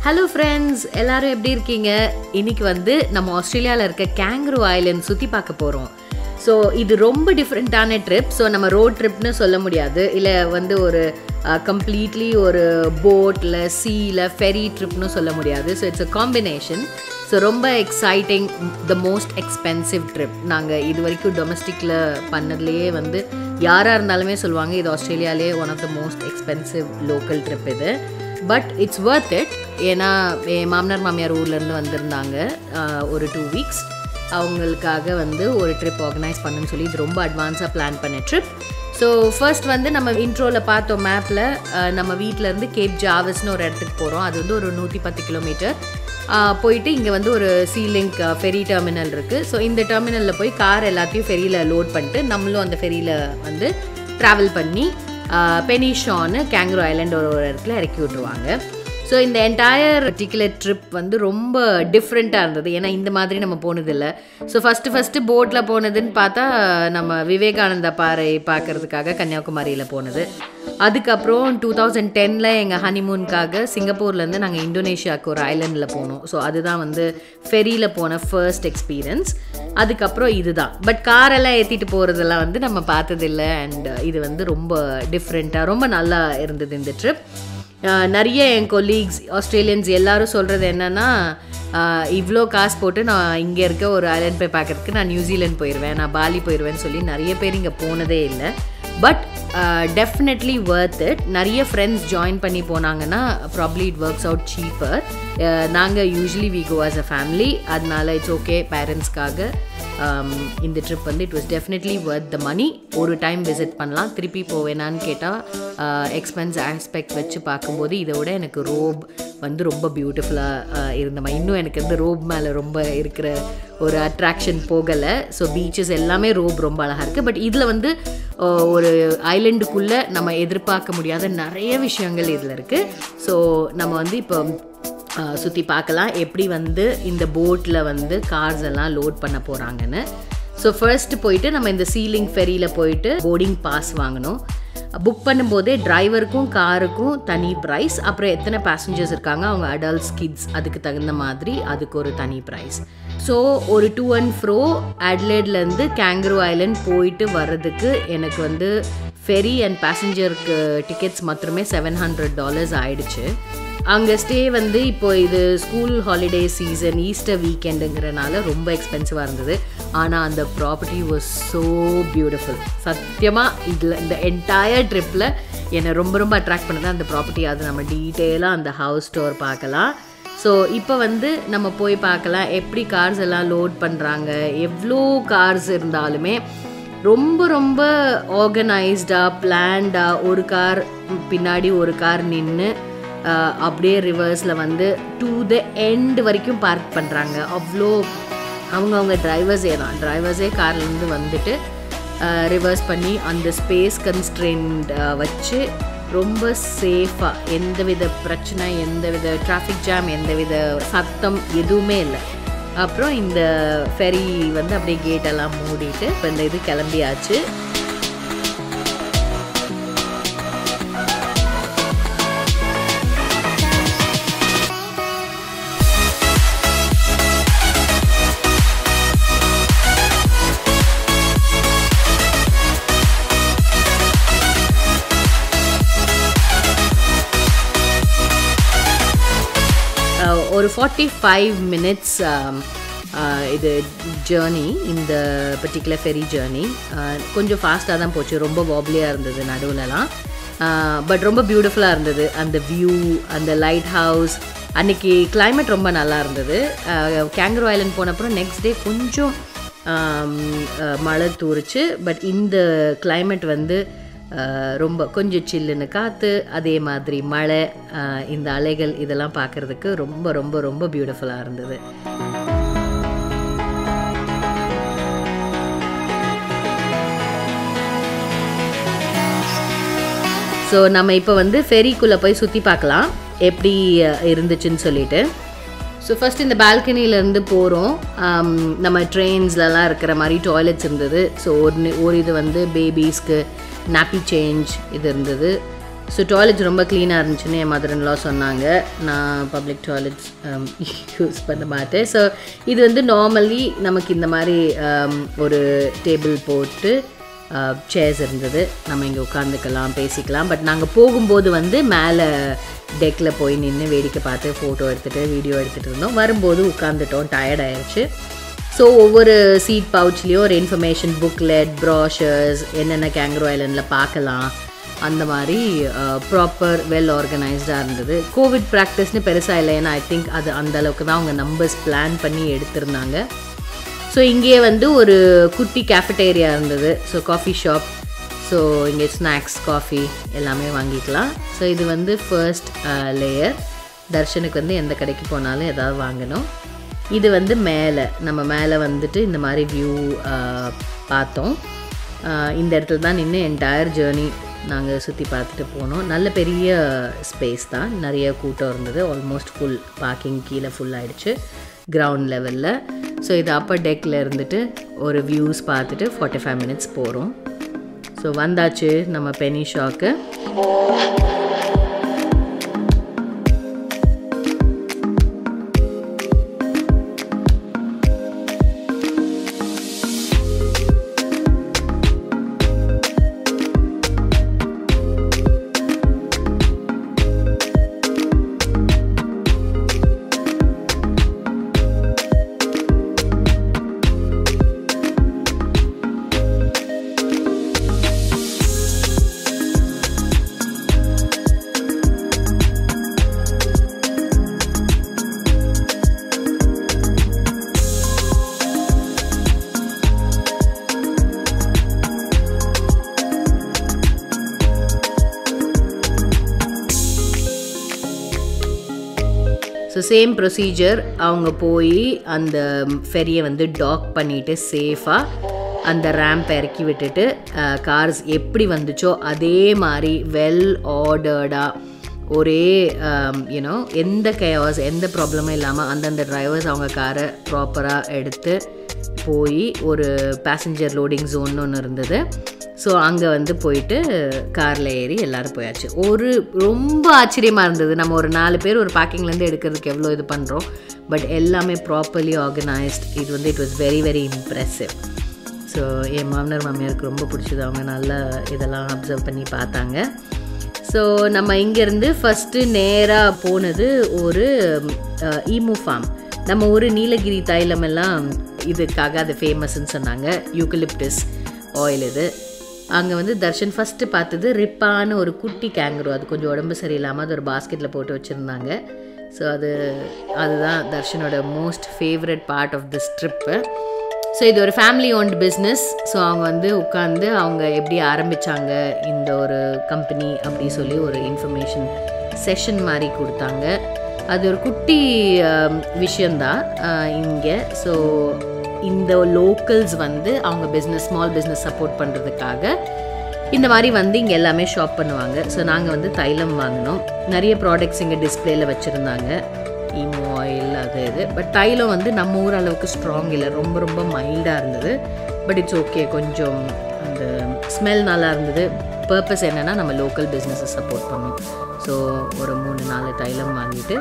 hello friends எல்லாரும் எப்படி இருக்கீங்க இன்னைக்கு வந்து நம்ம ஆஸ்திரேலியாவில் இருக்க கேங்க்ரூ ஐலண்ட் சுற்றி பார்க்க போகிறோம் ஸோ இது ரொம்ப டிஃப்ரெண்ட்டான ட்ரிப் ஸோ நம்ம ரோட் ட்ரிப்னு சொல்ல முடியாது இல்லை வந்து ஒரு கம்ப்ளீட்லி ஒரு போட்டில் சீல ஃபெரி ட்ரிப்னு சொல்ல முடியாது so it's a combination so ரொம்ப exciting the most expensive trip நாங்கள் இது வரைக்கும் டொமஸ்டிக்கில் பண்ணதுலேயே வந்து யாராக இருந்தாலுமே சொல்லுவாங்க இது ஆஸ்திரேலியாலே one of the most expensive local trip இது பட் இட்ஸ் ஒர்த் இட் ஏன்னா என் மாமனார் மாமியார் ஊர்லேருந்து வந்திருந்தாங்க ஆஹ், ஒரு டூ வீக்ஸ் அவங்களுக்காக வந்து ஒரு ட்ரிப் ஆர்கனைஸ் பண்ணுன்னு சொல்லி இது ரொம்ப அட்வான்ஸாக பிளான் பண்ண ட்ரிப் ஸோ ஃபர்ஸ்ட் வந்து நம்ம இன்ட்ரோவில் பார்த்தோம் மேப்பில் நம்ம வீட்டிலேருந்து கேப் ஜாவஸ்னு ஒரு இடத்துக்கு போகிறோம் அது வந்து ஒரு நூற்றி பத்து கிலோமீட்டர் போயிட்டு இங்கே வந்து ஒரு சீலிங்க் ஃபெரி டெர்மினல் இருக்குது ஸோ இந்த டெர்மினலில் போய் கார் எல்லாத்தையும் ஃபெரியில் லோட் பண்ணிட்டு நம்மளும் அந்த ஃபெரியில் வந்து ட்ராவல் பண்ணி பெனிஷான்னு கேங்க்ரோ ஐலாண்ட் ஒரு ஒரு இடத்துல இறக்கி விட்ருவாங்க ஸோ இந்த என்டையர் பர்டிகுலர் ட்ரிப் வந்து ரொம்ப டிஃப்ரெண்ட்டாக இருந்தது ஏன்னா இந்த மாதிரி நம்ம போனதில்லை ஸோ ஃபஸ்ட்டு ஃபஸ்ட்டு போட்டில் போனதுன்னு பார்த்தா நம்ம விவேகானந்தா பாறை பார்க்கறதுக்காக கன்னியாகுமரியில் போனது அதுக்கப்புறம் டூ தௌசண்ட் டெனில் எங்கள் ஹனிமூனுக்காக சிங்கப்பூர்லேருந்து நாங்கள் இந்தோனேஷியாவுக்கு ஒரு ஐலண்டில் போனோம் ஸோ அதுதான் வந்து ஃபெரியில் போன ஃபர்ஸ்ட் எக்ஸ்பீரியன்ஸ் அதுக்கப்புறம் இதுதான் பட் காரெல்லாம் ஏற்றிட்டு போகிறதெல்லாம் வந்து நம்ம பார்த்ததில்ல அண்ட் இது வந்து ரொம்ப டிஃப்ரெண்ட்டாக ரொம்ப நல்லா இருந்தது இந்த ட்ரிப் நிறைய என் கொலீக்ஸ் ஆஸ்திரேலியன்ஸ் எல்லாரும் சொல்கிறது என்னென்னா இவ்வளோ காசு போட்டு நான் இங்கே இருக்க ஒரு ஐலண்ட் போய் பார்க்கறதுக்கு நான் நியூசிலாந்து போயிடுவேன் நான் பாலி போயிடுவேன்னு சொல்லி நிறைய பேர் இங்கே போனதே இல்லை பட் டெஃபினெட்லி ஒர்த் இட் நிறைய ஃப்ரெண்ட்ஸ் ஜாயின் பண்ணி போனாங்கன்னா probably it works out cheaper நாங்கள் usually we go as a family அதனால இட்ஸ் ஓகே பேரண்ட்ஸ்க்காக இந்த ட்ரிப் வந்து it was definitely worth the money ஒரு டைம் விசிட் பண்ணலாம் திருப்பி போவேனான்னு கேட்டால் எக்ஸ்பென்ஸ் ஆஸ்பெக்ட் வச்சு பார்க்கும்போது இதை விட எனக்கு ரோப் வந்து ரொம்ப பியூட்டிஃபுல்லாக இருந்தமா இன்னும் எனக்கு வந்து ரோப் மேலே ரொம்ப இருக்கிற ஒரு அட்ராக்ஷன் போகலை ஸோ பீச்சஸ் எல்லாமே ரோப் ரொம்ப அழகாக இருக்குது பட் இதில் வந்து அஹ், ஒரு ஐலண்டுக்குள்ளே நம்ம எதிர்பார்க்க முடியாத நிறைய விஷயங்கள் இதில் இருக்குது ஸோ நம்ம வந்து இப்போ சுற்றி பார்க்கலாம் எப்படி வந்து இந்த போட்டில் வந்து கார்ஸ் எல்லாம் லோட் பண்ண போகிறாங்கன்னு ஸோ ஃபர்ஸ்ட் போயிட்டு நம்ம இந்த சீலிங் ஃபெரியில் போயிட்டு போர்டிங் பாஸ் வாங்கணும் புக் பண்ணும்போதே டிரைவருக்கும் காருக்கும் தனி ப்ரைஸ் அப்புறம் எத்தனை பேசஞ்சர்ஸ் இருக்காங்க அவங்க அடல்ட்ஸ் கிட்ஸ் அதுக்கு தகுந்த மாதிரி அதுக்கு ஒரு தனி ப்ரைஸ் ஸோ ஒரு டூ அண்ட் ஃப்ரோ அட்லேட்லேருந்து கேங்க்ரூ ஐலண்ட் போயிட்டு வர்றதுக்கு எனக்கு வந்து ஃபெரி அண்ட் பேசஞ்சருக்கு டிக்கெட்ஸ் மட்டுமே செவன் ஹண்ட்ரட் டாலர்ஸ் ஆயிடுச்சு அங்கே ஸ்டே வந்து இப்போ இது ஸ்கூல் ஹாலிடே சீசன் ஈஸ்டர் வீக்கெண்டுங்கிறனால ரொம்ப எக்ஸ்பென்சிவாக இருந்தது ஆனால் அந்த ப்ராப்பர்ட்டி வாஸ் ஸோ பியூட்டிஃபுல் சத்தியமாக இதில் இந்த என்டையர் ட்ரிப்பில் என்னை ரொம்ப ரொம்ப அட்ராக்ட் பண்ணது அந்த ப்ராப்பர்ட்டி அது நம்ம டீட்டெயிலாக அந்த ஹவுஸ் ஸ்டோர் பார்க்கலாம் ஸோ இப்போ வந்து நம்ம போய் பார்க்கலாம் எப்படி கார்ஸ் எல்லாம் லோட் பண்ணுறாங்க எவ்வளோ கார்ஸ் இருந்தாலுமே ரொம்ப ரொம்ப ஆர்கனைஸ்டாக பிளான்டாக ஒரு கார் பின்னாடி ஒரு கார் நின்று அப்படியே ரிவர்ஸில் வந்து டு த எண்ட் வரைக்கும் பார்க் பண்ணுறாங்க அவ்வளோ அவங்கவுங்க டிரைவர்ஸே தான் டிரைவர்ஸே கார்லேருந்து வந்துட்டு ரிவர்ஸ் பண்ணி அந்த ஸ்பேஸ் கன்ஸ்ட்ரெயின்ட் வச்சு ரொம்ப சேஃபாக எந்தவித பிரச்சனை எந்தவித டிராஃபிக் ஜாம் எந்தவித சத்தம் எதுவுமே இல்லை அப்புறம் இந்த ஃபெரி வந்து அப்படியே கேட்டெல்லாம் மூடிட்டு இப்போ இந்த இது கிளம்பியாச்சு அஹ், ஒரு ஃபார்ட்டி ஃபைவ் மினிட்ஸ் இது ஜேர்னி இந்த பர்டிகுலர் ஃபெரி ஜேர்னி கொஞ்சம் ஃபாஸ்ட்டாக தான் போச்சு ரொம்ப வாப்லியாக இருந்தது நடுவுலலாம் பட் ரொம்ப பியூட்டிஃபுல்லாக இருந்தது அந்த வியூ அந்த லைட் ஹவுஸ் அன்னைக்கு climate ரொம்ப நல்லா இருந்தது கேங்க்ரோ ஐலண்ட் போனப்புறம் நெக்ஸ்ட் டே கொஞ்சம் ஆம், அஹ், மழை தூரிச்சு பட் இந்த climate வந்து அஹ், ரொம்ப கொஞ்சம் சில்லுன்னு காற்று அதே மாதிரி மழை அஹ், இந்த அலைகள் இதெல்லாம் பார்க்குறதுக்கு ரொம்ப ரொம்ப ரொம்ப பியூட்டிஃபுல்லாக இருந்தது ஸோ நம்ம இப்போ வந்து ஃபெரிக்குள்ளே போய் சுற்றி பார்க்கலாம் எப்படி அஹ், இருந்துச்சுன்னு சொல்லிட்டு ஸோ ஃபர்ஸ்ட் இந்த பால்கனிலேருந்து போகிறோம் நம்ம ட்ரெயின்ஸ்லலாம் இருக்கிற மாதிரி டாய்லெட்ஸ் இருந்தது ஸோ ஒரு நி- ஒரு இது வந்து பேபிஸ்க்கு நாப்பி சேஞ்ச் இது இருந்தது ஸோ டாய்லெட்ஸ் ரொம்ப க்ளீனாக இருந்துச்சுன்னு என் மதர்ன்லாம் சொன்னாங்க நான் பப்ளிக் டாய்லெட்ஸ் யூஸ் பண்ண மாட்டேன் ஸோ இது வந்து நார்மலி நமக்கு இந்த மாதிரி um, ஒரு டேபிள் போட்டு சேர்ஸ் இருந்தது நம்ம இங்கே உட்காந்துக்கலாம் பேசிக்கலாம் பட் நாங்கள் போகும்போது வந்து மேலே டெக்கில் போய் நின்று வேடிக்கை பார்த்து ஃபோட்டோ எடுத்துகிட்டு வீடியோ எடுத்துகிட்டு இருந்தோம் வரும்போது உட்காந்துட்டோம் டயர்ட் ஆயிடுச்சு ஸோ ஒவ்வொரு சீட் பவுச்லேயும் ஒரு இன்ஃபர்மேஷன் புக்லெட் ப்ராஷர்ஸ் என்னென்ன கேங்க்ரோ ஐலண்டில் பார்க்கலாம் அந்த மாதிரி ப்ராப்பர் வெல் ஆர்கனைஸ்டாக இருந்தது கோவிட் ப்ராக்டிஸ்னு பெருசாக இல்லை ஏன்னா ஐ திங்க் அது அந்த அளவுக்கு தான் அவங்க நம்பர்ஸ் பிளான் பண்ணி எடுத்திருந்தாங்க ஸோ இங்கேயே வந்து ஒரு குட்டி கேஃபட்டேரியா இருந்தது ஸோ காஃபி ஷாப் ஸோ இங்கே ஸ்நாக்ஸ் காஃபி எல்லாமே வாங்கிக்கலாம் ஸோ இது வந்து ஃபர்ஸ்ட் லேயர் தர்ஷனுக்கு வந்து எந்த கடைக்கு போனாலும் ஏதாவது வாங்கணும் இது வந்து மேலே நம்ம மேலே வந்துட்டு இந்த மாதிரி வியூ பார்த்தோம் ஆஹ் இந்த இடத்துல தான் நின்று என்டையர் ஜேர்னி நாங்கள் சுற்றி பார்த்துட்டு போனோம் நல்ல பெரிய ஸ்பேஸ் தான் நிறைய கூட்டம் இருந்தது ஆல்மோஸ்ட் ஃபுல் பார்க்கிங் கீழே ஃபுல் ஆயிடுச்சு கிரவுண்ட் லெவலில் ஸோ இது அப்பர் டெக்கில் இருந்துட்டு ஒரு வியூஸ் பார்த்துட்டு ஃபார்ட்டி ஃபைவ் மினிட்ஸ் போகிறோம் ஸோ வந்தாச்சு நம்ம பெனி ஷாக்கு ஸோ சேம் ப்ரொசீஜர் அவங்க போய் அந்த ஃபெரியை வந்து டாக் பண்ணிவிட்டு சேஃபாக அந்த ரேம்ப் இறக்கி விட்டுட்டு கார்ஸ் எப்படி வந்துச்சோ அதே மாதிரி வெல் ஆர்டர்டாக ஒரே யூனோ எந்த கேவாஸ் எந்த ப்ராப்ளமும் இல்லாமல் அந்தந்த டிரைவர்ஸ் அவங்க காரை ப்ராப்பராக எடுத்து போய் ஒரு பேசஞ்சர் லோடிங் ஜோன் ஒன்று இருந்தது ஸோ அங்கே வந்து போயிட்டு காரில் ஏறி எல்லோரும் போயாச்சு ஒரு ரொம்ப ஆச்சரியமாக இருந்தது நம்ம ஒரு நாலு பேர் ஒரு பார்க்கிங்லேருந்து எடுக்கிறதுக்கு எவ்வளோ இது பண்ணுறோம் பட் எல்லாமே ப்ராப்பர்லி ஆர்கனைஸ்ட் இது வந்து it was very very impressive so என் மாமனார் மாமியாருக்கு ரொம்ப பிடிச்சது அவங்க நல்லா இதெல்லாம் அப்சர்வ் பண்ணி பார்த்தாங்க ஸோ நம்ம இங்கேருந்து ஃபஸ்ட்டு நேராக போனது ஒரு ஈமு ஃபார்ம் நம்ம ஒரு நீலகிரி தைலம் எல்லாம் இதுக்காக அது ஃபேமஸ்ன்னு சொன்னாங்க யூக்கலிப்டஸ் ஆயில் இது அங்கே வந்து தர்ஷன் ஃபஸ்ட்டு பார்த்தது ரிப்பான ஒரு குட்டி கேங்க்ரூ அது கொஞ்சம் உடம்பு சரியில்லாமல் அது ஒரு பாஸ்கெட்டில் போட்டு வச்சுருந்தாங்க ஸோ அது அதுதான் தர்ஷனோட most favourite part of this trip so இது ஒரு ஃபேமிலி ஓன்ட் பிஸ்னஸ் ஸோ அவங்க வந்து உட்காந்து அவங்க எப்படி ஆரம்பித்தாங்க இந்த ஒரு கம்பெனி அப்படி சொல்லி ஒரு இன்ஃபர்மேஷன் செஷன் மாதிரி கொடுத்தாங்க அது ஒரு குட்டி ஆம், விஷயந்தான் இங்கே ஸோ இந்த லோக்கல்ஸ் வந்து அவங்க பிஸ்னஸ் ஸ்மால் பிஸ்னஸ் சப்போர்ட் பண்ணுறதுக்காக இந்த மாதிரி வந்து இங்கே எல்லாமே ஷாப் பண்ணுவாங்க ஸோ நாங்கள் வந்து தைலம் வாங்கினோம் நிறைய ப்ராடக்ட்ஸ் இங்கே டிஸ்பிளேல வச்சுருந்தாங்க ஈமோ ஆயில் அது இது பட் தைலம் வந்து நம்ம ஊர் அளவுக்கு ஸ்ட்ராங் இல்லை ரொம்ப ரொம்ப மைல்டாக இருந்தது பட் இட்ஸ் ஓகே கொஞ்சம் அந்த ஸ்மெல் நல்லா இருந்தது பர்பஸ் என்னென்னா நம்ம லோக்கல் பிஸ்னஸை சப்போர்ட் பண்ணோம் ஸோ ஒரு மூணு நாலு தைலம் வாங்கிட்டு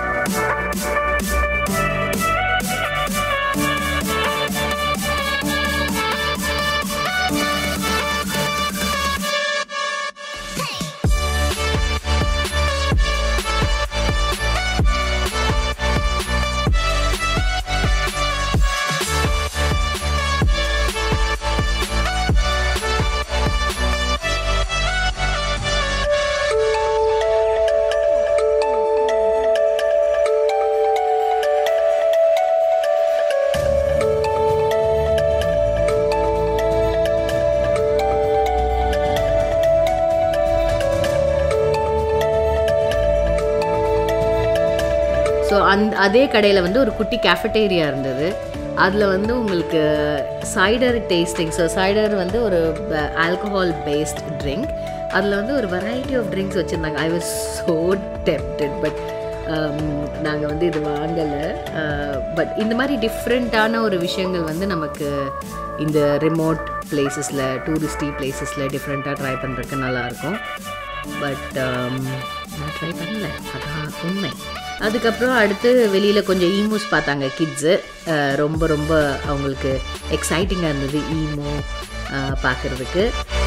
ஸோ அந் அதே கடையில் வந்து ஒரு குட்டி கேஃபட்டேரியா இருந்தது அதில் வந்து உங்களுக்கு சைடர் டேஸ்டிங் ஸோ சைடர் வந்து ஒரு ஆல்கஹால் பேஸ்ட் ட்ரிங்க் அதில் வந்து ஒரு வெரைட்டி ஆஃப் ட்ரிங்க்ஸ் வச்சுருந்தாங்க I was so tempted but நாங்கள் வந்து இது வாங்கலை பட் இந்த மாதிரி டிஃப்ரெண்ட்டான ஒரு விஷயங்கள் வந்து நமக்கு இந்த ரிமோட் பிளேசஸில் டூரிஸ்டி பிளேசஸில் டிஃப்ரெண்ட்டாக ட்ரை பண்ணுறதுக்கு நல்லாயிருக்கும் பட் நான் ட்ரை பண்ணல அதான் உண்மை அதுக்கப்புறம் அடுத்து வெளியில் கொஞ்சம் ஈமோஸ் பார்த்தாங்க கிட்ஸு ரொம்ப ரொம்ப அவங்களுக்கு எக்ஸைட்டிங்காக இருந்தது ஈமோ பார்க்குறதுக்கு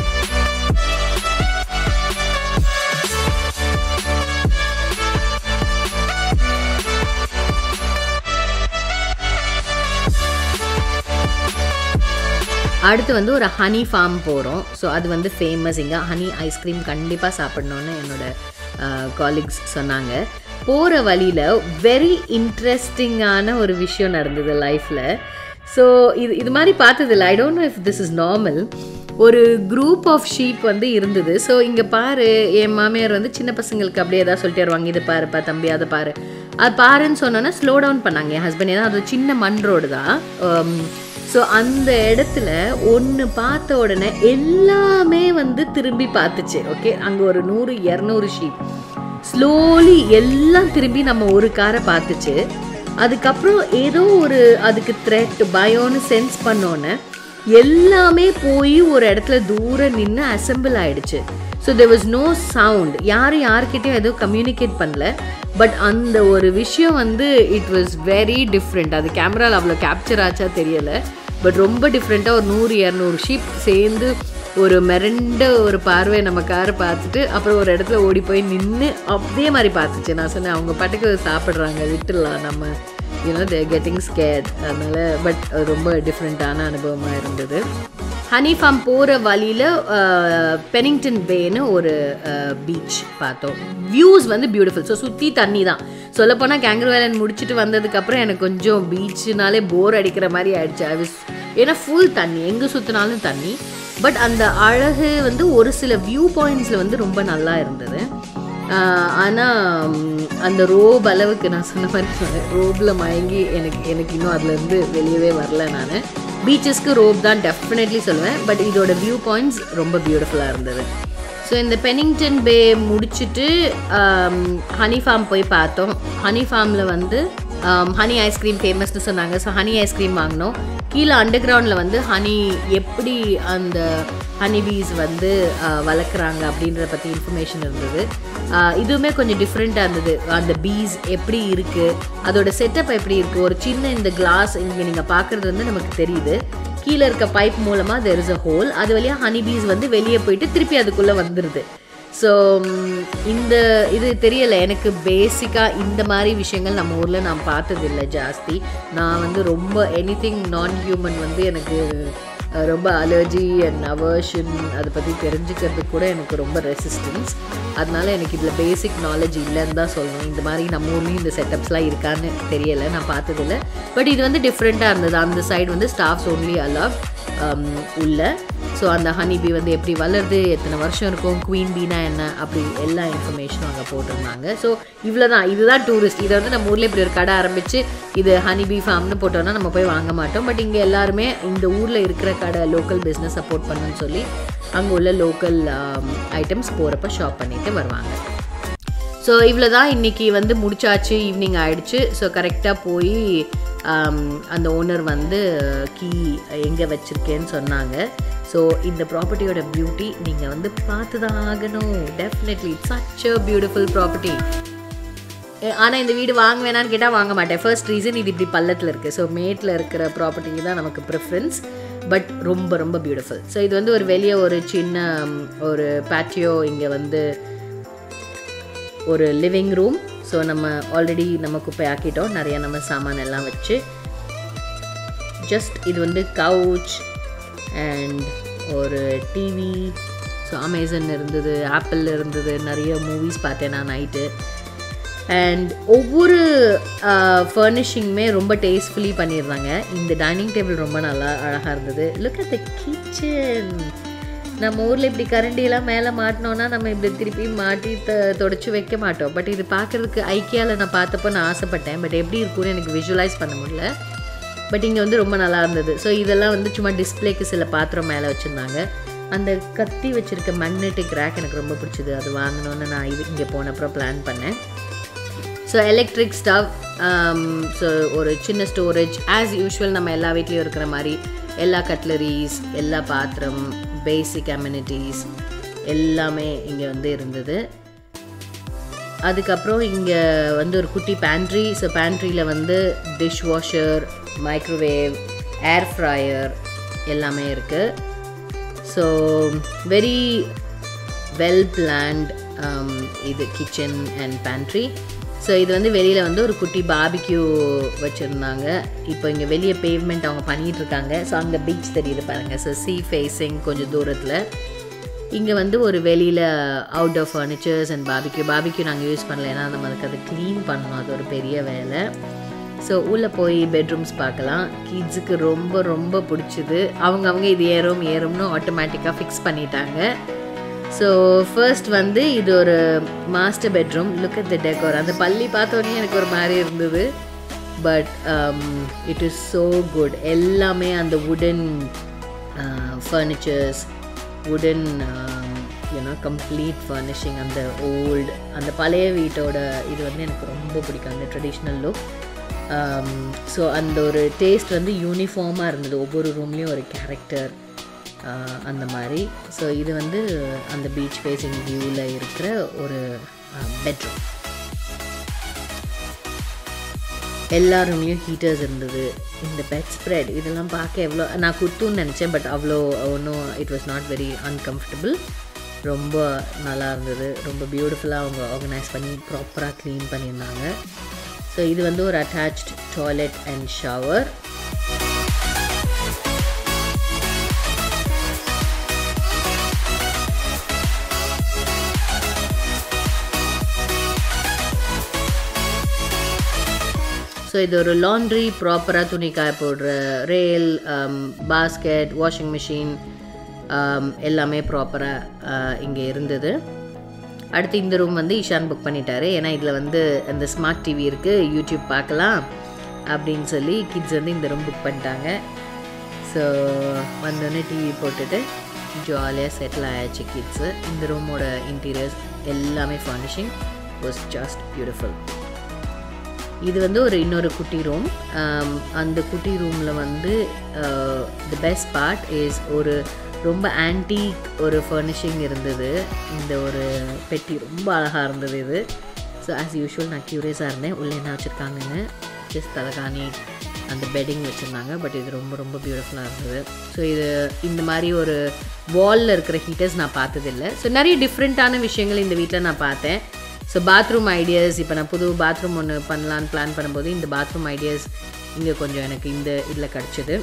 அடுத்து வந்து ஒரு ஹனி ஃபார்ம் போகிறோம் ஸோ அது வந்து ஃபேமஸ் இங்கே ஹனி ஐஸ்கிரீம் கண்டிப்பாக சாப்பிட்ணுன்னு என்னோட காலீக்ஸ் சொன்னாங்க போகிற வழியில் வெரி இன்ட்ரெஸ்டிங்கான ஒரு விஷயம் நடந்தது லைஃப்பில் ஸோ இது இது மாதிரி பார்த்ததில்ல I don't know if this is normal ஒரு குரூப் ஆஃப் ஷீப் வந்து இருந்தது ஸோ இங்கே பாரு என் மாமியார் வந்து சின்ன பசங்களுக்கு அப்படியே ஏதாவது சொல்லிட்டு வருவாங்க இதை பாருப்பா தம்பி அதை பாரு அது பாருன்னு சொன்னோன்னா ஸ்லோ டவுன் பண்ணாங்க என் ஹஸ்பண்ட் ஏன்னா அது சின்ன மண் ரோடு தான் ஸோ அந்த இடத்துல ஒன்று பார்த்த உடனே எல்லாமே வந்து திரும்பி பார்த்துச்சு ஓகே அங்கே ஒரு நூறு இரநூறு ஷீப் ஸ்லோலி எல்லாம் திரும்பி நம்ம ஒரு காரை பார்த்துச்சு அதுக்கப்புறம் ஏதோ ஒரு அதுக்கு த்ரெட் பயம்னு சென்ஸ் பண்ணோன்னே எல்லாமே போய் ஒரு இடத்துல தூரம் நின்று அசம்பிள் ஆயிடுச்சு so there was no sound யாரும் யார்கிட்டையும் எதுவும் கம்யூனிகேட் பண்ணல பட் அந்த ஒரு விஷயம் வந்து இட் வாஸ் வெரி டிஃப்ரெண்ட் அது கேமராவில் அவ்வளோ கேப்சர் ஆச்சா தெரியலை பட் ரொம்ப டிஃப்ரெண்ட்டாக ஒரு நூறு இரநூறு ஷீப் சேர்ந்து ஒரு மிரண்ட ஒரு பார்வை நம்ம காரை பார்த்துட்டு அப்புறம் ஒரு இடத்துல ஓடி போய் நின்று அப்படியே மாதிரி பார்த்துச்சு நான் சொன்னேன் அவங்க பாட்டுக்கு சாப்பிட்றாங்க விட்டுடலாம் நம்ம யூனோ தே கெட்டிங் ஸ்கேட் அதனால் பட் ரொம்ப டிஃப்ரெண்ட்டான அனுபவமாக இருந்தது ஹனி ஃபார்ம் போகிற வழியில் பெனிங்டன் பேன்னு ஒரு பீச் பார்த்தோம் வியூஸ் வந்து பியூட்டிஃபுல் ஸோ சுற்றி தண்ணி தான் சொல்லப்போனால் கேங்கர் வேலன் முடிச்சுட்டு வந்ததுக்கப்புறம் எனக்கு கொஞ்சம் பீச்சுனாலே போர் அடிக்கிற மாதிரி ஆயிடுச்சு ஐ was ஏன்னா ஃபுல் தண்ணி எங்கே சுற்றினாலும் தண்ணி பட் அந்த அழகு வந்து ஒரு சில வியூ பாயிண்ட்ஸில் வந்து ரொம்ப நல்லா இருந்தது ஆனால் அந்த ரோப் அளவுக்கு நான் சொன்ன மாதிரி சொன்னேன் ரோப்பில் மயங்கி எனக்கு எனக்கு இன்னும் அதுலேருந்து வெளியவே வரல நான் பீச்சஸ்க்கு ரோப் தான் டெஃபினெட்லி சொல்லுவேன் பட் இதோட வியூ பாயிண்ட்ஸ் ரொம்ப பியூட்டிஃபுல்லாக இருந்தது ஸோ இந்த பெனிங்டன் பே முடிச்சுட்டு ஹனி ஃபார்ம் போய் பார்த்தோம் ஹனி ஃபார்மில் வந்து ஹனி ஐஸ்கிரீம் ஃபேமஸ்னு சொன்னாங்க ஸோ ஹனி ஐஸ்கிரீம் வாங்கினோம் கீழே அண்டர் கிரவுண்டில் வந்து ஹனி எப்படி அந்த ஹனி பீஸ் வந்து ஆஹ், வளர்க்குறாங்க அப்படின்றத பற்றி இன்ஃபர்மேஷன் இருந்தது ஆஹ், இதுவுமே கொஞ்சம் டிஃப்ரெண்ட்டாக இருந்தது அந்த பீஸ் எப்படி இருக்குது அதோட செட்டப் எப்படி இருக்குது ஒரு சின்ன இந்த கிளாஸ் இங்கே நீங்கள் பார்க்குறது வந்து நமக்கு தெரியுது கீழே இருக்க பைப் மூலமாக தெர் இஸ் அ ஹோல் அது வழியாக ஹனி பீஸ் வந்து வெளியே போயிட்டு திருப்பி அதுக்குள்ளே வந்துடுது ஸோ இந்த இது தெரியலை எனக்கு பேசிக்காக இந்த மாதிரி விஷயங்கள் நம்ம ஊரில் நான் பார்த்ததில்லை ஜாஸ்தி நான் வந்து ரொம்ப எனிதிங் நான் ஹியூமன் வந்து எனக்கு அஹ், ரொம்ப அலர்ஜி அண்ட் அவர்ஷன் அதை பற்றி தெரிஞ்சுக்கிறதுக்கு கூட எனக்கு ரொம்ப ரெசிஸ்டன்ஸ் அதனால எனக்கு இதில் பேசிக் நாலேஜ் இல்லைன்னு தான் சொல்லணும் இந்த மாதிரி நம்ம ஊர்லேயும் இந்த செட்டப்ஸ்லாம் இருக்கான்னு தெரியலை நான் பார்த்ததில்ல பட் இது வந்து டிஃப்ரெண்ட்டாக இருந்தது அந்த சைடு வந்து ஸ்டாஃப்ஸ் ஓன்லி அலவ் உள்ள ஸோ அந்த ஹனி பீ வந்து எப்படி வளருது எத்தனை வருஷம் இருக்கும் குவீன் பீனா என்ன அப்படி எல்லா இன்ஃபர்மேஷனும் அங்கே போட்டிருந்தாங்க ஸோ இவ்வளோ தான் இதுதான் டூரிஸ்ட் இதை வந்து நம்ம ஊரில் இப்படி ஒரு கடை ஆரம்பித்து இது ஹனி பீ ஃபார்ம்னு போட்டோன்னா நம்ம போய் வாங்க மாட்டோம் பட் இங்கே எல்லாருமே இந்த ஊரில் இருக்கிற கடை லோக்கல் பிஸ்னஸ் சப்போர்ட் பண்ணுன்னு சொல்லி அங்கே உள்ள லோக்கல் ஐட்டம்ஸ் போகிறப்ப ஷாப் பண்ணிட்டு வருவாங்க ஸோ இவ்வளோ தான் இன்றைக்கி வந்து முடிச்சாச்சு ஈவினிங் ஆயிடுச்சு ஸோ கரெக்டாக போய் ஆம், அந்த ஓனர் வந்து கீ எங்கே வச்சுருக்கேன்னு சொன்னாங்க ஸோ இந்த ப்ராப்பர்ட்டியோட பியூட்டி நீங்கள் வந்து பார்த்து தான் ஆகணும் definitely such a beautiful property ஆனால் இந்த வீடு வாங்க வேணான்னு கேட்டால் வாங்க மாட்டேன் ஃபர்ஸ்ட் ரீசன் இது இப்படி பள்ளத்தில் இருக்குது ஸோ மேட்டில் இருக்கிற ப்ராப்பர்ட்டிக்கு தான் நமக்கு ப்ரிஃபரன்ஸ் பட் ரொம்ப ரொம்ப பியூட்டிஃபுல் ஸோ இது வந்து ஒரு வெளியே ஒரு சின்ன ம், ஒரு பேட்டியோ இங்கே வந்து ஒரு லிவிங் ரூம் ஸோ நம்ம ஆல்ரெடி நம்ம குப்பை ஆக்கிட்டோம் நிறைய நம்ம சாமான் எல்லாம் வச்சு ஜஸ்ட் இது வந்து கவுச் அண்ட் ஒரு டிவி ஸோ அமேசான் இருந்தது ஆப்பிள் இருந்தது நிறைய மூவிஸ் பார்த்தேன் நான் நைட்டு அண்ட் ஒவ்வொரு ஃபர்னிஷிங்குமே ரொம்ப டேஸ்ட்ஃபுல்லி பண்ணியிருந்தாங்க இந்த டைனிங் டேபிள் ரொம்ப நல்லா அழகாக இருந்தது லுக் அட் த கிச்சன் நம்ம ஊரில் இப்படி கரண்டியெல்லாம் மேலே மாட்டினோன்னா நம்ம இப்படி திருப்பி மாட்டி த தொடச்சி வைக்க மாட்டோம் பட் இது பார்க்குறதுக்கு ஐக்கியாவில் நான் பார்த்தப்போ நான் ஆசைப்பட்டேன் பட் எப்படி இருக்கும்னு எனக்கு விஷுவலைஸ் பண்ண முடியல பட் இங்கே வந்து ரொம்ப நல்லா இருந்தது ஸோ இதெல்லாம் வந்து சும்மா டிஸ்ப்ளேக்கு சில பாத்திரம் மேலே வச்சுருந்தாங்க அந்த கத்தி வச்சுருக்க மேக்னெட்டிக் ரேக் எனக்கு ரொம்ப பிடிச்சது அது வாங்கணுன்னு நான் இது இங்கே போனப்புறம் பிளான் பண்ணேன் ஸோ எலக்ட்ரிக் ஸ்டவ் ஸோ ஒரு சின்ன ஸ்டோரேஜ் ஆஸ் யூஷுவல் நம்ம எல்லா வீட்லேயும் இருக்கிற மாதிரி எல்லா கட்லரிஸ் எல்லா பாத்திரம் பேசிக் அம்யூனிட்டிஸ் எல்லாமே இங்கே வந்து இருந்தது அதுக்கப்புறம் இங்கே வந்து ஒரு குட்டி பேண்ட்ரி ஸோ பேண்ட்ரியில் வந்து dish washer microwave air fryer எல்லாமே இருக்குது ஸோ வெரி வெல் பிளான்ட் இது கிச்சன் அண்ட் பேண்ட்ரி ஸோ இது வந்து வெளியில் வந்து ஒரு குட்டி பாபிக்யூ வச்சுருந்தாங்க இப்போ இங்கே வெளியே பேவ்மெண்ட் அவங்க பண்ணிகிட்டு இருக்காங்க ஸோ அங்கே பீச் தெரியுது பாருங்கள் ஸோ சீ ஃபேஸிங் கொஞ்சம் தூரத்தில் இங்கே வந்து ஒரு வெளியில் outdoor furnitures and barbecue barbecue நாங்கள் யூஸ் பண்ணல ஏன்னா நம்ம அதுக்கு அதை க்ளீன் பண்ணணும் அது ஒரு பெரிய வேலை ஸோ உள்ளே போய் பெட்ரூம்ஸ் பார்க்கலாம் கிட்ஸுக்கு ரொம்ப ரொம்ப பிடிச்சிது அவங்க அவங்க இது ஏறும் ஏறும்னு ஆட்டோமேட்டிக்காக ஃபிக்ஸ் பண்ணிட்டாங்க ஸோ ஃபர்ஸ்ட் வந்து இது ஒரு master bedroom look at the decor அந்த பள்ளி பார்த்தோன்னே எனக்கு ஒரு மாதிரி இருந்தது but it is so good எல்லாமே அந்த wooden furnitures wooden you know complete furnishing அந்த ஓல்டு அந்த பழைய வீட்டோட இது வந்து எனக்கு ரொம்ப பிடிக்கும் அந்த ட்ரெடிஷ்னல் லுக் ஸோ அந்த ஒரு டேஸ்ட் வந்து யூனிஃபார்மாக இருந்தது ஒவ்வொரு ரூம்லேயும் ஒரு கேரக்டர் அந்த மாதிரி ஸோ இது வந்து அந்த பீச் ஃபேஸிங் வியூவில் இருக்கிற ஒரு பெட்ரூம் எல்லா ரூம்லேயும் ஹீட்டர்ஸ் இருந்தது இந்த பெட் ஸ்ப்ரெட் இதெல்லாம் பார்க்க எவ்வளோ நான் குத்துன்னு நினச்சேன் பட் அவ்வளோ ஒன்றும் it was not very uncomfortable ரொம்ப நல்லா இருந்தது ரொம்ப பியூட்டிஃபுல்லாக அவங்க ஆர்கனைஸ் பண்ணி ப்ராப்பராக க்ளீன் பண்ணியிருந்தாங்க ஸோ இது வந்து ஒரு attached toilet and shower so இது ஒரு லாண்ட்ரி ப்ராப்பராக துணி காய போடுற ரேல் பாஸ்கெட் வாஷிங் மிஷின் எல்லாமே ப்ராப்பராக இங்கே இருந்தது அடுத்து இந்த ரூம் வந்து ஈஷான் புக் பண்ணிட்டாரு ஏன்னா இதில் வந்து அந்த ஸ்மார்ட் டிவி இருக்குது யூடியூப் பார்க்கலாம் அப்படின்னு சொல்லி கிட்ஸ் வந்து இந்த ரூம் புக் பண்ணிட்டாங்க ஸோ வந்தோடனே டிவி போட்டுட்டு ஜாலியாக செட்டில் ஆயாச்சு கிட்ஸு இந்த ரூமோட இன்டீரியர்ஸ் எல்லாமே ஃபர்னிஷிங் வாஸ் ஜஸ்ட் பியூட்டிஃபுல் இது வந்து ஒரு இன்னொரு குட்டி ரூம் அந்த குட்டி ரூமில் வந்து தி பெஸ்ட் பார்ட் இஸ் ஒரு ரொம்ப ஆன்டீக் ஒரு ஃபர்னிஷிங் இருந்தது இந்த ஒரு பெட்டி ரொம்ப அழகாக இருந்தது இது ஸோ ஆஸ் யூஷுவல் நான் க்யூரியஸாக இருந்தேன் உள்ளே என்ன வச்சுருக்காங்கன்னு ஜஸ்ட் தலைகாணி அந்த பெட்டிங் வச்சுருந்தாங்க பட் இது ரொம்ப ரொம்ப பியூட்டிஃபுல்லாக இருந்தது ஸோ இது இந்த மாதிரி ஒரு வாலில் இருக்கிற ஹீட்டர்ஸ் நான் பார்த்ததில்லை ஸோ நிறைய டிஃப்ரெண்ட்டான விஷயங்கள் இந்த வீட்டில் நான் பார்த்தேன் ஸோ பாத்ரூம் ஐடியாஸ் இப்போ நான் புது பாத்ரூம் ஒன்று பண்ணலான்னு பிளான் பண்ணும்போது இந்த பாத்ரூம் ஐடியாஸ் இங்கே கொஞ்சம் எனக்கு இந்த இதில் கிடச்சிது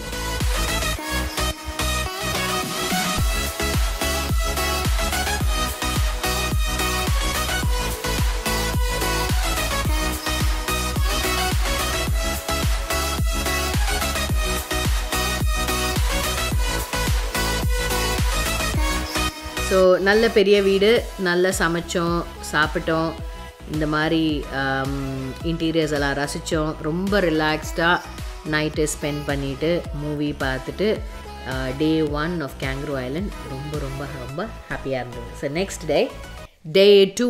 ஸோ நல்ல பெரிய வீடு நல்ல சமைச்சோம் சாப்பிட்டோம் இந்த மாதிரி இன்டீரியர்ஸ் எல்லாம் ரசித்தோம் ரொம்ப ரிலாக்ஸ்டாக நைட்டு ஸ்பெண்ட் பண்ணிவிட்டு மூவி பார்த்துட்டு day one of Kangaroo Island ரொம்ப ரொம்ப ரொம்ப ஹாப்பியாக இருந்தது so next day day two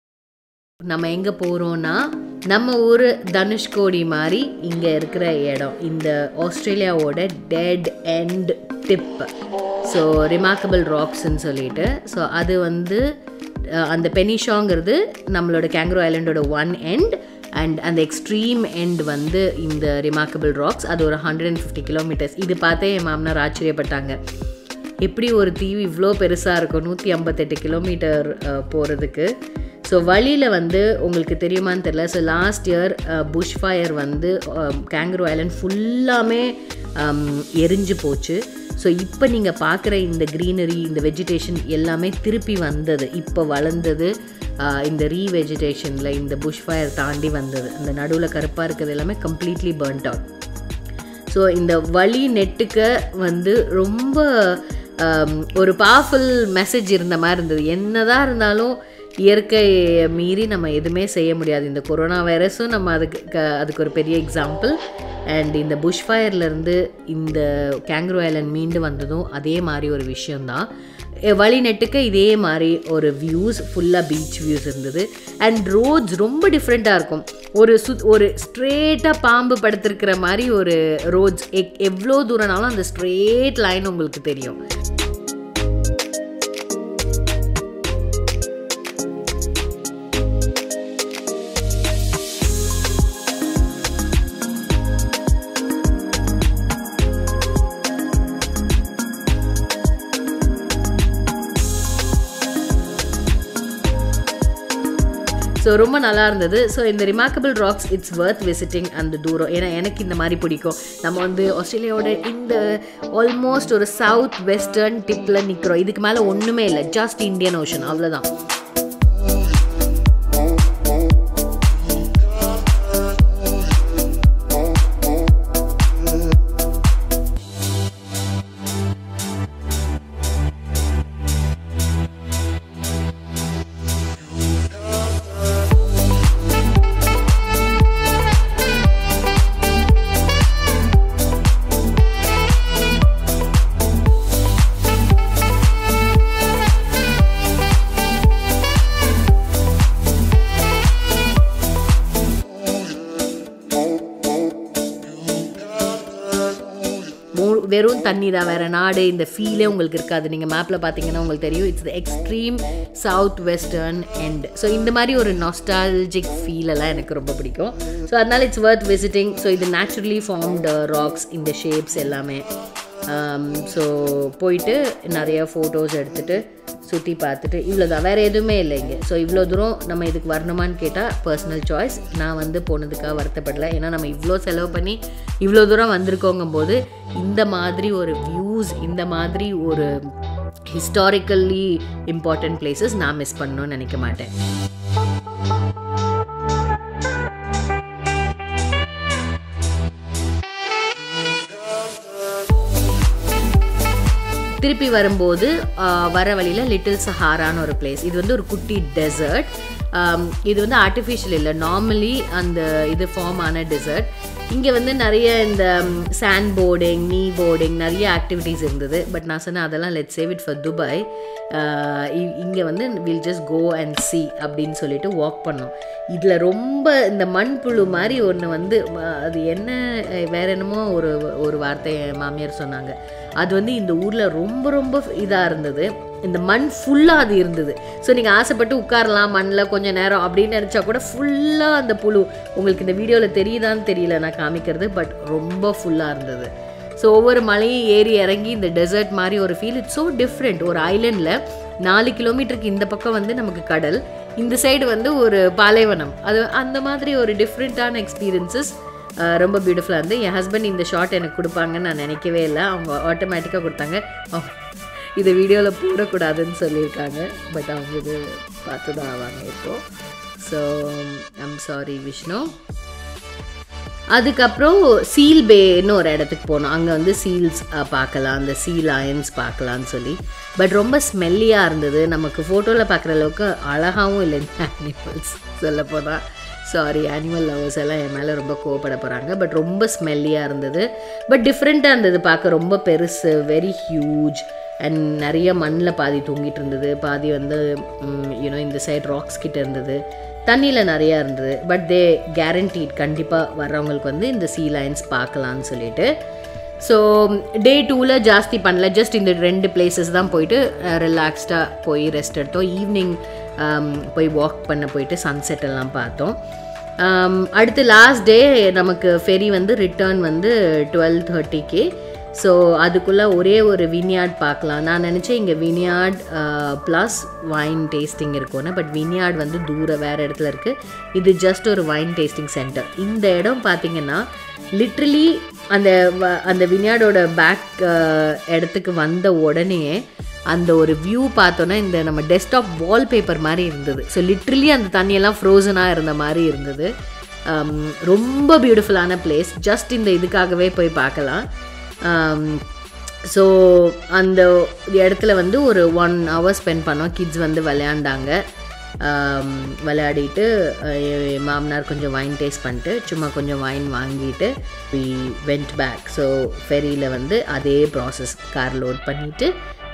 நம்ம எங்கே போகிறோன்னா நம்ம ஊர் தனுஷ்கோடி மாதிரி இங்கே இருக்கிற இடம் இந்த ஆஸ்திரேலியாவோட dead end tip so remarkable ராக்ஸ்ன்னு சொல்லிட்டு ஸோ அது வந்து அந்த பெனிஷாங்கிறது நம்மளோட கேங்க்ரோ ஐலண்டோட ஒன் எண்ட் அண்ட் அந்த எக்ஸ்ட்ரீம் எண்ட் வந்து இந்த ரிமார்க்கபிள் ராக்ஸ் அது ஒரு ஹண்ட்ரட் அண்ட் ஃபிஃப்டி கிலோமீட்டர்ஸ் இது பார்த்தே என் மாமனார் ஆச்சரியப்பட்டாங்க எப்படி ஒரு தீவு இவ்வளோ பெருசாக இருக்கும் நூற்றி ஐம்பத்தெட்டு கிலோமீட்டர் போகிறதுக்கு ஸோ வழியில் வந்து உங்களுக்கு தெரியுமான்னு தெரில so last year bush fire வந்து கேங்க்ரூ ஐலண்ட் ஃபுல்லாமே எரிஞ்சு போச்சு ஸோ இப்போ நீங்கள் பார்க்குற இந்த க்ரீனரி இந்த வெஜிடேஷன் எல்லாமே திருப்பி வந்தது இப்போ வளர்ந்தது இந்த ரீ வெஜிடேஷனில் இந்த புஷ் ஃபயர் தாண்டி வந்தது அந்த நடுவில் கருப்பாக இருக்கிறது எல்லாமே கம்ப்ளீட்லி பர்ன்ட் அவுட் ஸோ இந்த வழி நெட்டுக்க வந்து ரொம்ப ஒரு பவர்ஃபுல் மெசேஜ் இருந்த மாதிரி இருந்தது என்னதான் இருந்தாலும் இயற்கையை மீறி நம்ம எதுவுமே செய்ய முடியாது இந்த கொரோனா வைரஸும் நம்ம அதுக்கு க அதுக்கு ஒரு பெரிய எக்ஸாம்பிள் அண்ட் இந்த புஷ் ஃபயர்லேருந்து இந்த கேங்க்ரூ ஐலண்ட் மீண்டு வந்ததும் அதே மாதிரி ஒரு விஷயந்தான் வழி நெட்டுக்கு இதே மாதிரி ஒரு வியூஸ் ஃபுல்லாக பீச் வியூஸ் இருந்தது அண்ட் ரோட்ஸ் ரொம்ப டிஃப்ரெண்ட்டாக இருக்கும் ஒரு சு ஒரு ஸ்ட்ரேட்டாக பாம்பு படுத்திருக்கிற மாதிரி ஒரு ரோட்ஸ் எக் எவ்வளோ தூரம்னாலும் அந்த ஸ்ட்ரேட் லைன் உங்களுக்கு தெரியும் ஸோ ரொம்ப நல்லா இருந்தது ஸோ இந்த remarkable rocks it's worth visiting அந்த தூரம் ஏன்னா எனக்கு இந்த மாதிரி பிடிக்கும் நம்ம வந்து ஆஸ்திரேலியாவோட இந்த ஆல்மோஸ்ட் ஒரு சவுத் வெஸ்டர்ன் டிப்பில் நிற்கிறோம் இதுக்கு மேலே ஒன்றுமே இல்லை ஜஸ்ட் இந்தியன் ஓஷன் அவ்வளோதான் மூ- வெறும் தண்ணி தான் வேறு நாடு இந்த ஃபீலே உங்களுக்கு இருக்காது நீங்கள் மேப்பில் பார்த்தீங்கன்னா உங்களுக்கு தெரியும் it's the extreme south western end so இந்த மாதிரி ஒரு நாஸ்டாலஜிக் ஃபீல் எல்லாம் எனக்கு ரொம்ப பிடிக்கும் ஸோ அதனால இட்ஸ் வர்த் விசிட்டிங் ஸோ இது நேச்சுரலி ஃபார்ம்டு ராக்ஸ் இந்த ஷேப்ஸ் எல்லாமே ஸோ போயிட்டு நிறைய ஃபோட்டோஸ் எடுத்துகிட்டு சுற்றி பார்த்துட்டு இவ்வளோ தான் வேறு எதுவுமே இல்லை இங்கே ஸோ இவ்வளோ தூரம் நம்ம இதுக்கு வரணுமான்னு கேட்டால் பர்சனல் சாய்ஸ் நான் வந்து போனதுக்காக வருத்தப்படல ஏன்னா நம்ம இவ்வளோ செலவு பண்ணி இவ்வளோ தூரம் வந்திருக்கோங்கும் போது இந்த மாதிரி ஒரு வியூஸ் இந்த மாதிரி ஒரு ஹிஸ்டாரிக்கல்லி இம்பார்ட்டன்ட் பிளேசஸ் நான் மிஸ் பண்ணணும்னு நினைக்க மாட்டேன் திருப்பி வரும்போது ஆஹ், வர வழியில் லிட்டில் சஹாரான்னு ஒரு பிளேஸ் இது வந்து ஒரு குட்டி டெசர்ட் இது வந்து ஆர்டிஃபிஷியல் இல்லை நார்மலி அந்த இது ஃபார்ம் ஆன டெசர்ட் இங்கே வந்து நிறைய இந்த சாண்ட் போர்டிங் நீ போர்டிங் நிறைய ஆக்டிவிட்டீஸ் இருந்தது பட் நான் சொன்னேன் அதெல்லாம் let save it for Dubai இங்கே வந்து will just go and see அப்படின்னு சொல்லிட்டு வாக் பண்ணோம் இதில் ரொம்ப இந்த மண்புழு மாதிரி ஒன்று வந்து அஹ், அது என்ன அஹ், வேற என்னமோ ஒரு ஒரு வார்த்தை என் மாமியார் சொன்னாங்க அது வந்து இந்த ஊரில் ரொம்ப ரொம்ப இதாக இருந்தது இந்த மண் ஃபுல்லாக அது இருந்தது ஸோ நீங்கள் ஆசைப்பட்டு உட்காரலாம் மண்ணில் கொஞ்சம் நேரம் அப்படின்னு நினச்சா கூட ஃபுல்லாக அந்த புழு உங்களுக்கு இந்த வீடியோவில் தெரியுதான்னு தெரியல நான் காமிக்கிறது பட் ரொம்ப ஃபுல்லாக இருந்தது ஸோ ஒவ்வொரு மலையும் ஏறி இறங்கி இந்த டெசர்ட் மாதிரி ஒரு ஃபீல் இட்ஸ் ஸோ டிஃப்ரெண்ட் ஒரு ஐலண்டில் நாலு கிலோமீட்டருக்கு இந்த பக்கம் வந்து நமக்கு கடல் இந்த சைடு வந்து ஒரு பாலைவனம் அது அந்த மாதிரி ஒரு டிஃப்ரெண்ட்டான எக்ஸ்பீரியன்சஸ் ரொம்ப பியூட்டிஃபுல்லாக இருந்து என் ஹஸ்பண்ட் இந்த ஷாட் எனக்கு கொடுப்பாங்கன்னு நான் நினைக்கவே இல்லை அவங்க ஆட்டோமேட்டிக்காக கொடுத்தாங்க அவங்க இதை வீடியோவில் போடக்கூடாதுன்னு சொல்லியிருக்காங்க பட் அவங்க இது பார்த்து தான் ஆவாங்க இப்போ ஸோ ஐம் சாரி விஷ்ணு அதுக்கப்புறம் சீல் பேன்னு ஒரு இடத்துக்கு போனோம் அங்கே வந்து சீல்ஸ் பார்க்கலாம் அந்த சீல் அயன்ஸ் பார்க்கலான்னு சொல்லி பட் ரொம்ப ஸ்மெல்லியாக இருந்தது நமக்கு ஃபோட்டோவில் பார்க்குற அளவுக்கு அழகாகவும் இல்லை இந்த அனிமல்ஸ் சொல்லப்போனால் சாரி அனிமல் லவர்ஸ் எல்லாம் என் மேலே ரொம்ப கோவப்பட போகிறாங்க பட் ரொம்ப ஸ்மெல்லியாக இருந்தது பட் டிஃப்ரெண்ட்டாக இருந்தது பார்க்க ரொம்ப பெருசு வெரி ஹியூஜ் அண்ட் நிறைய மண்ணில் பாதி தூங்கிட்டு இருந்தது பாதி வந்து யூனோ இந்த சைடு ராக்ஸ் கிட்ட இருந்தது தண்ணியில் நிறையா இருந்தது பட் தே கேரண்டீட் கண்டிப்பாக வர்றவங்களுக்கு வந்து இந்த சீ லைன்ஸ் பார்க்கலான்னு சொல்லிட்டு ஸோ டே டூவில் ஜாஸ்தி பண்ணல ஜஸ்ட் இந்த ரெண்டு பிளேசஸ் தான் போயிட்டு ரிலாக்ஸ்டாக போய் ரெஸ்ட் எடுத்தோம் ஈவினிங் போய் வாக் பண்ண போயிட்டு சன்செட் எல்லாம் பார்த்தோம் Um, அடுத்து லாஸ்ட் டே நமக்கு ஃபெரி வந்து ரிட்டர்ன் வந்து டுவெல் தேர்ட்டிக்கு ஸோ அதுக்குள்ளே ஒரே ஒரு வினியார்ட் பார்க்கலாம் நான் நினச்சேன் இங்கே வினியார்ட் ப்ளஸ் வைன் டேஸ்டிங் இருக்கும்னு பட் வினியார்ட் வந்து தூரம் வேறு இடத்துல இருக்குது இது ஜஸ்ட் ஒரு வைன் டேஸ்டிங் சென்டர் இந்த இடம் பார்த்தீங்கன்னா லிட்ரலி அந்த வ- அந்த வினியார்டோட பேக் இடத்துக்கு வந்த உடனே அந்த ஒரு வியூ பார்த்தோன்னா இந்த நம்ம டெஸ்க்டாப் வால்பேப்பர் மாதிரி இருந்தது ஸோ லிட்ரலி அந்த தண்ணியெல்லாம் ஃப்ரோசனாக இருந்த மாதிரி இருந்தது Um, ரொம்ப பியூட்டிஃபுல்லான பிளேஸ் ஜஸ்ட் இந்த இதுக்காகவே போய் பார்க்கலாம் ஸோ அந்த இடத்துல வந்து ஒரு ஒன் ஹவர் ஸ்பெண்ட் பண்ணோம் கிட்ஸ் வந்து விளையாண்டாங்க Um, விளையாடிட்டு அஹ், என் மாமனார் கொஞ்சம் வைன் டேஸ்ட் பண்ணிட்டு சும்மா கொஞ்சம் வைன் வாங்கிட்டு வி வெண்ட் பேக் ஸோ ஃபெரியில் வந்து அதே ப்ராசஸ் கார் லோட் பண்ணிவிட்டு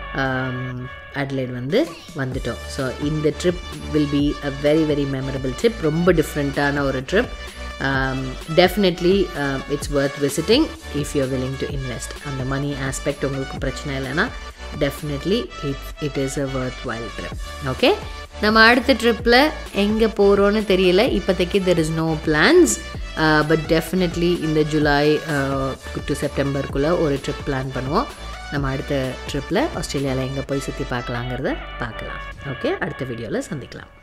அட்லைட் வந்து வந்துட்டோம் ஸோ இந்த trip will be a very very memorable trip ரொம்ப டிஃப்ரெண்ட்டான ஒரு trip definitely it's worth visiting if you willing to invest அந்த மணி ஆஸ்பெக்ட் உங்களுக்கு பிரச்சனை இல்லைன்னா definitely it it is a worthwhile trip okay நம்ம அடுத்த ட்ரிப்பில் எங்கே போகிறோன்னு தெரியல இப்போதைக்கு there is no plans but definitely இந்த ஜூலை டு செப்டம்பருக்குள்ளே ஒரு ட்ரிப் பிளான் பண்ணுவோம் நம்ம அடுத்த ட்ரிப்பில் ஆஸ்திரேலியாவில் எங்கே போய் சுற்றி பார்க்கலாங்கிறத பார்க்கலாம் ஓகே அடுத்த வீடியோவில் சந்திக்கலாம்